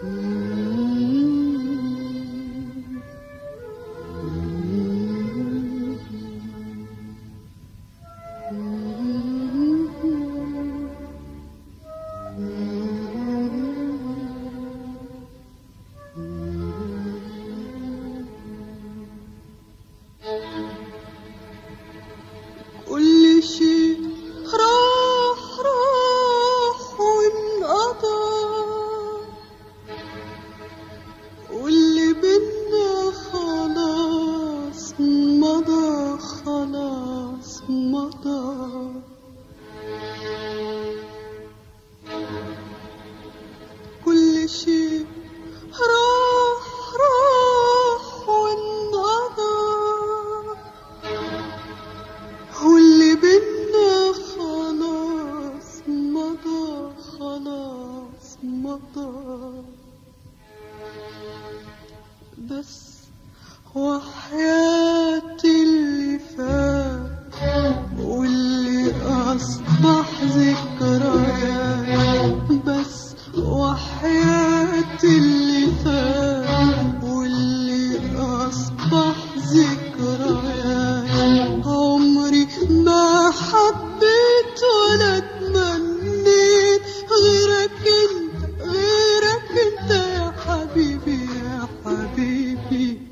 كل شيء راح راح وانقضى واللي بينا خلاص مضى خلاص مضى كل شيء راح راح وانقضى واللي بينا خلاص مضى خلاص مضى بس وحياتي اللي فات واللي أصبح ذكريات بس وحياتي اللي فات واللي أصبح ذكريات عمري ما حبيت ولا تمنيت غيرك انت غيرك انت يا حبيبي يا حبيبي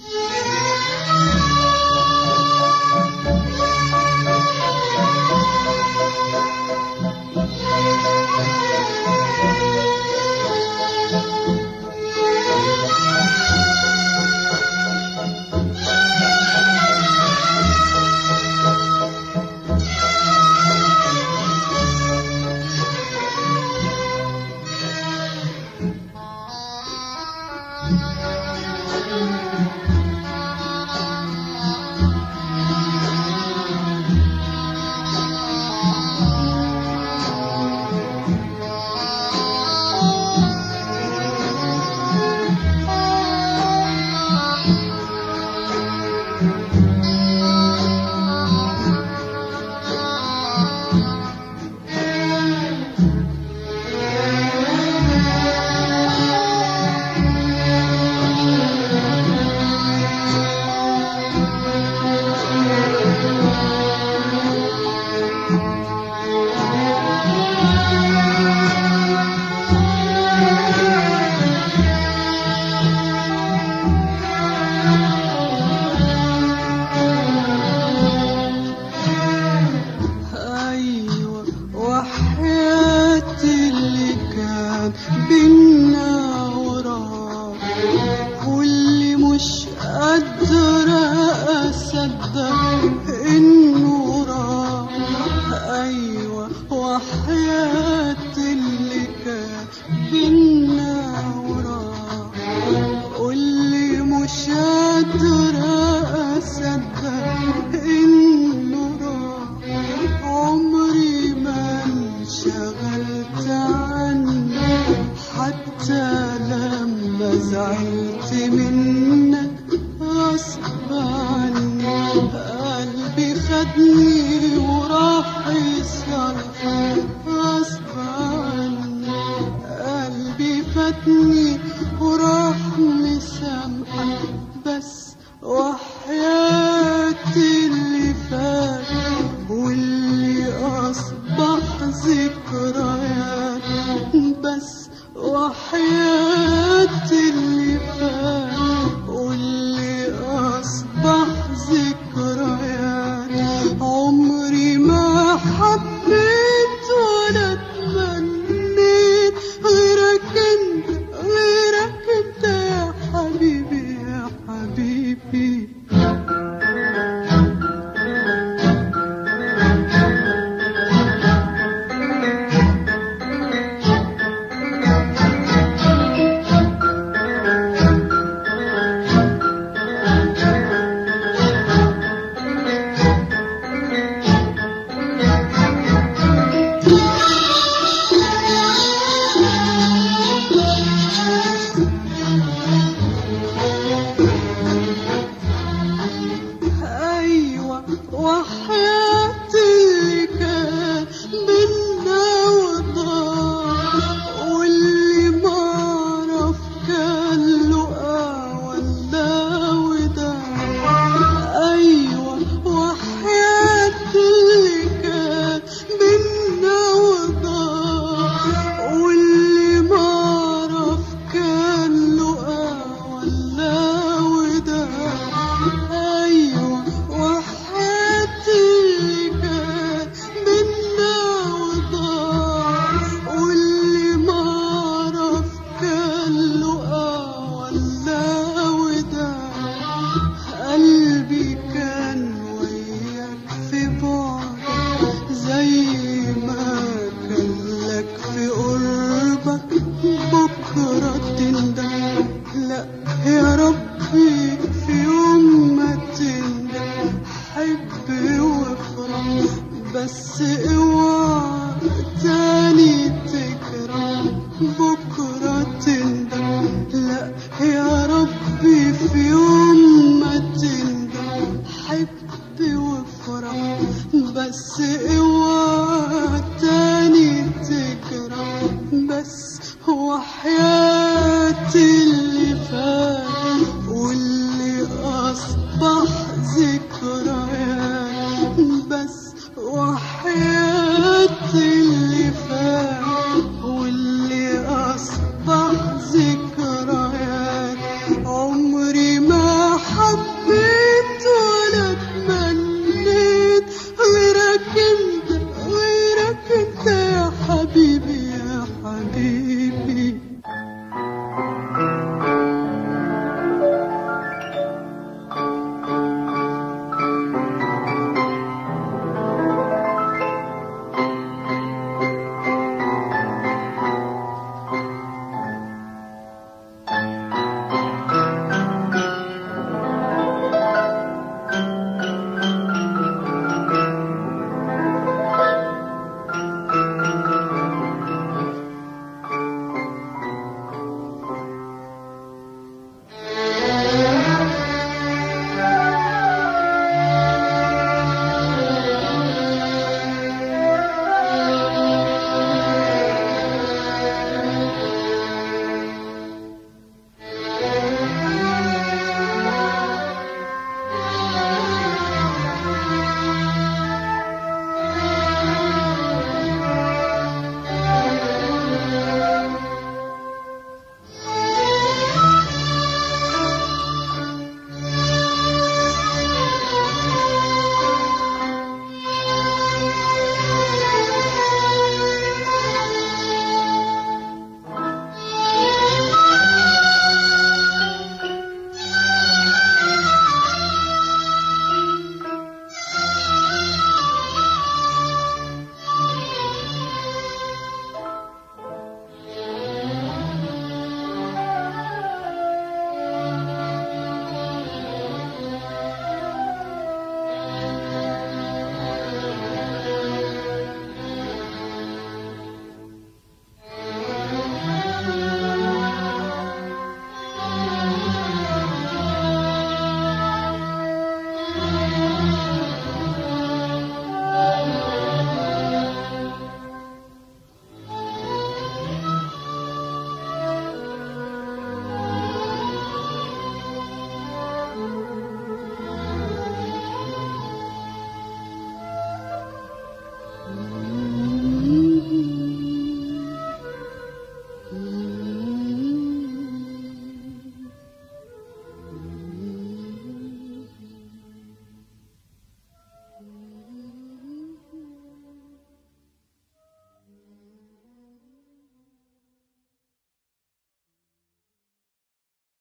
أيوة وحياتي اللي كان بينا وراه واللي مش قادرة أصدق إنه راح أيوة وحياتي اللي كان بينا وراه واللي مش قادرة أصدق إنه راح عمري ما انشغلت عنك حتى لما زعلت منك غصب عني قلبي خدني وراح يصرف غصب عني قلبي فاتني وراح مسامحك بس وحياتي اللي فات واللي أصبح ذكريات بس وحياتي اللي فات واللي أصبح لا يا ربي في يوم ما تندم حب وافرح بس اوعى تاني تكره بس وحياتي